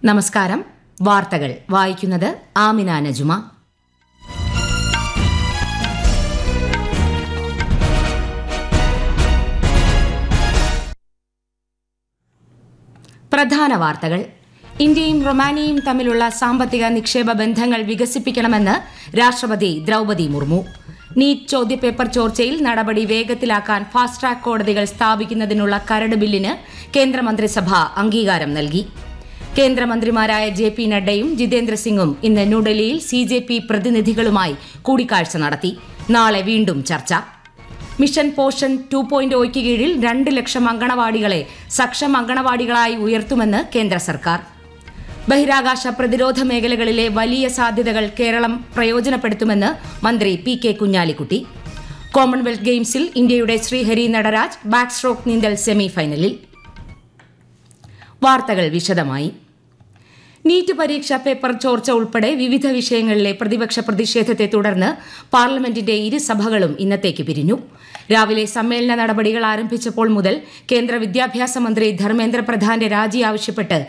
നമസ്കാരം വാർത്തകൾ വായിക്കുന്നത് ആമിന നജുമ പ്രധാന വാർത്തകൾ ഇന്ത്യയും റൊമാനിയയും തമ്മിലുള്ള സാമ്പത്തിക നിക്ഷേപ ബന്ധങ്ങൾ വികസിപ്പിക്കണമെന്ന് രാഷ്ട്രപതി ദ്രൗപതി മുർമു നീറ്റ് ചോദ്യപേപ്പർ ചോർച്ചയിൽ നടപടി വേഗത്തിലാക്കാൻ ഫാസ്റ്റ് ട്രാക്ക് കോടതികൾ സ്ഥാപിക്കുന്നതിനുള്ള കരട് ബില്ലിന് കേന്ദ്രമന്ത്രിസഭ അംഗീകാരം നൽകി കേന്ദ്രമന്ത്രിമാരായ ജെ പി നഡ്ഡയും ജിതേന്ദ്ര സിംഗും ഇന്ന് ന്യൂഡൽഹിയിൽ സി ജെ പി പ്രതിനിധികളുമായി കൂടിക്കാഴ്ച നടത്തി നാളെ വീണ്ടും ചർച്ച മിഷൻ പോഷൻ ടു പോയിന്റ് ഒയ്ക്ക് കീഴിൽ രണ്ട് ലക്ഷം അങ്കണവാടികളെ സക്ഷം അങ്കണവാടികളായി ഉയർത്തുമെന്ന് കേന്ദ്ര സർക്കാർ ബഹിരാകാശ പ്രതിരോധ മേഖലകളിലെ വലിയ സാധ്യതകൾ കേരളം പ്രയോജനപ്പെടുത്തുമെന്ന് മന്ത്രി പി കെ കുഞ്ഞാലിക്കുട്ടി കോമൺവെൽത്ത് ഗെയിംസിൽ ഇന്ത്യയുടെ ശ്രീഹരി നടരാജ് ബാക്ക് സ്ട്രോക്ക് നീന്തൽ സെമിഫൈനലിൽ വാർത്തകൾ വിശദമായി നീറ്റ് പരീക്ഷാ പേപ്പർ ചോർച്ച ഉൾപ്പെടെ വിവിധ വിഷയങ്ങളിലെ പ്രതിപക്ഷ പ്രതിഷേധത്തെ തുടർന്ന് പാർലമെന്റിന്റെ ഇരുസഭകളും ഇന്നത്തേക്ക് പിരിഞ്ഞു രാവിലെ സമ്മേളന നടപടികൾ ആരംഭിച്ചപ്പോൾ മുതൽ കേന്ദ്ര വിദ്യാഭ്യാസ മന്ത്രി ധർമ്മേന്ദ്ര പ്രധാന്റെ രാജി ആവശ്യപ്പെട്ട്